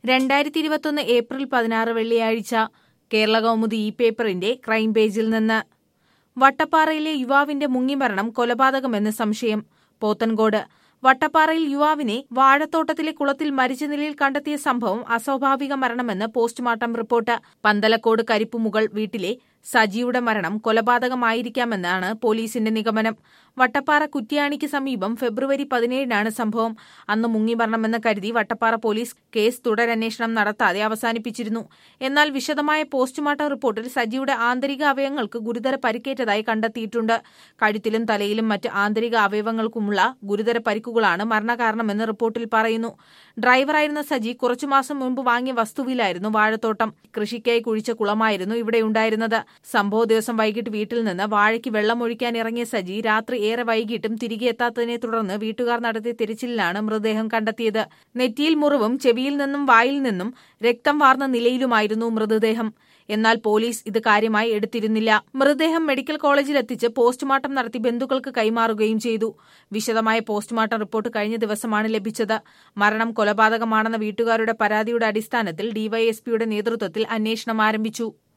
രണ്ടായിരത്തി ഇരുപത്തൊന്ന് ഏപ്രിൽ പതിനാറ് വെള്ളിയാഴ്ച കേരള കൗമുദി ഈ പേപ്പറിന്റെ ക്രൈം പേജിൽ നിന്ന് വട്ടപ്പാറയിലെ യുവാവിന്റെ മുങ്ങിമരണം കൊലപാതകമെന്ന് സംശയം പോത്തൻകോട് വട്ടപ്പാറയിൽ യുവാവിനെ വാഴത്തോട്ടത്തിലെ കുളത്തിൽ മരിച്ച നിലയിൽ കണ്ടെത്തിയ സംഭവം അസ്വാഭാവിക മരണമെന്ന് പോസ്റ്റ്മോർട്ടം റിപ്പോർട്ട് പന്തലക്കോട് കരിപ്പുമുകൾ വീട്ടിലെ സജിയുടെ മരണം കൊലപാതകമായിരിക്കാമെന്നാണ് പോലീസിന്റെ നിഗമനം വട്ടപ്പാറ കുറ്റ്യാണിക്ക് സമീപം ഫെബ്രുവരി പതിനേഴിനാണ് സംഭവം അന്ന് മുങ്ങിമരണമെന്ന് കരുതി വട്ടപ്പാറ പോലീസ് കേസ് തുടരന്വേഷണം നടത്താതെ അവസാനിപ്പിച്ചിരുന്നു എന്നാൽ വിശദമായ പോസ്റ്റ്മോർട്ടം റിപ്പോർട്ടിൽ സജിയുടെ ആന്തരിക അവയവങ്ങൾക്ക് ഗുരുതര പരിക്കേറ്റതായി കണ്ടെത്തിയിട്ടുണ്ട് കഴുത്തിലും തലയിലും മറ്റ് ആന്തരിക അവയവങ്ങൾക്കുമുള്ള ഗുരുതര പരിക്കുകളാണ് മരണകാരണമെന്ന് റിപ്പോർട്ടിൽ പറയുന്നു ഡ്രൈവറായിരുന്ന സജി കുറച്ചു മാസം മുൻപ് വാങ്ങിയ വസ്തുവിലായിരുന്നു വാഴത്തോട്ടം കൃഷിക്കായി കുഴിച്ച കുളമായിരുന്നു ഇവിടെയുണ്ടായിരുന്നത് സംഭവ ദിവസം വൈകിട്ട് വീട്ടിൽ നിന്ന് വാഴയ്ക്ക് വെള്ളമൊഴിക്കാൻ ഇറങ്ങിയ സജി രാത്രി ഏറെ വൈകിട്ടും തിരികെ എത്താത്തതിനെ തുടർന്ന് വീട്ടുകാർ നടത്തിയ തിരച്ചിലിലാണ് മൃതദേഹം കണ്ടെത്തിയത് നെറ്റിയിൽ മുറിവും ചെവിയിൽ നിന്നും വായിൽ നിന്നും രക്തം വാർന്ന നിലയിലുമായിരുന്നു മൃതദേഹം എന്നാൽ പോലീസ് ഇത് കാര്യമായി എടുത്തിരുന്നില്ല മൃതദേഹം മെഡിക്കൽ കോളേജിൽ എത്തിച്ച് പോസ്റ്റ്മോർട്ടം നടത്തി ബന്ധുക്കൾക്ക് കൈമാറുകയും ചെയ്തു വിശദമായ പോസ്റ്റ്മോർട്ടം റിപ്പോർട്ട് കഴിഞ്ഞ ദിവസമാണ് ലഭിച്ചത് മരണം കൊലപാതകമാണെന്ന വീട്ടുകാരുടെ പരാതിയുടെ അടിസ്ഥാനത്തിൽ ഡിവൈഎസ്പിയുടെ നേതൃത്വത്തിൽ അന്വേഷണം ആരംഭിച്ചു